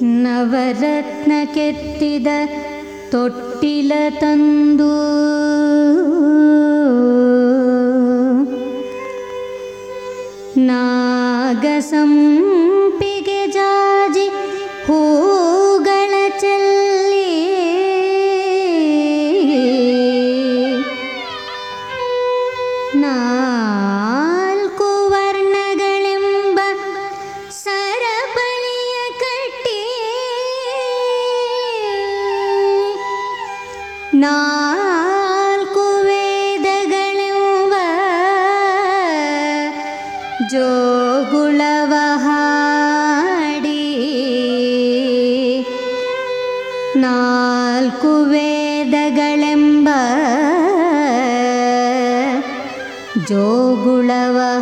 ನವರತ್ನ ಕೆತ್ತಿದ ತೊಟ್ಟಿಲ ತಂದು ನಾಗಸಂಪಿಗೆ ಜಾಜಿ ಹೂಗಳ ಚೆಲ್ಲಿ ನಾಲ್ಕು ವರ್ಣಗಳೆಂಬ ಸರಪಳಿಯ ಕಟ್ಟಿ ನಾಲ್ಕು ವೇದಗಳೆಂಬ ಜೋಗುಳವ ಹಾಡಿ ನಾಲ್ಕು ವೇದಗಳೆಂಬ ಜೋಗುಳವ